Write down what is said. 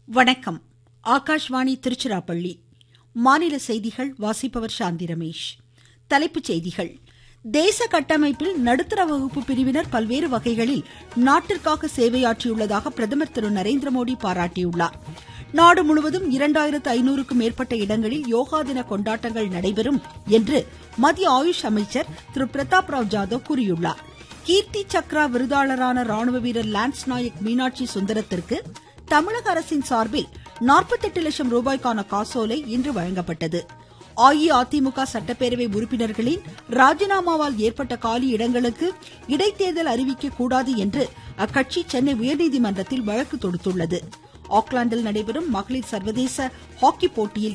வணக்கம் ஆகாஷ்வாணி திருச்சிராப்பள்ளி மாநில செய்திகள் வாசிப்பவர் சாந்தி ரமேஷ் தலைப்புச் செய்திகள் தேச கட்டமைப்பில் நடுத்தர வகுப்பு பிரிவினர் பல்வேறு வகைகளில் நாட்டிற்காக சேவையாற்றியுள்ளதாக பிரதமர் திரு நரேந்திரமோடி பாராட்டியுள்ளார் நாடு முழுவதும் இரண்டாயிரத்து ஐநூறுக்கும் மேற்பட்ட இடங்களில் யோகா தின கொண்டாட்டங்கள் நடைபெறும் என்று மத்திய ஆயுஷ் அமைச்சர் திரு பிரதாப் ராவ் ஜாதவ் கூறியுள்ளார் கீர்த்தி சக்ரா விருதாளரான ராணுவ வீரர் லான்ஸ் நாயக் மீனாட்சி சுந்தரத்திற்கு தமிழக அரசின் சார்பில் நாற்பத்தெட்டு லட்சம் ரூபாய்க்கான காசோலை இன்று வழங்கப்பட்டது அஇஅதிமுக சட்டப்பேரவை உறுப்பினர்களின் ராஜினாமாவால் ஏற்பட்ட காலி இடங்களுக்கு இடைத்தேர்தல் அறிவிக்க கூடாது என்று அக்கட்சி சென்னை உயர்நீதிமன்றத்தில் வழக்கு தொடுத்துள்ளது ஆக்லாந்தில் நடைபெறும் மகளிர் சர்வதேச ஹாக்கி போட்டியில்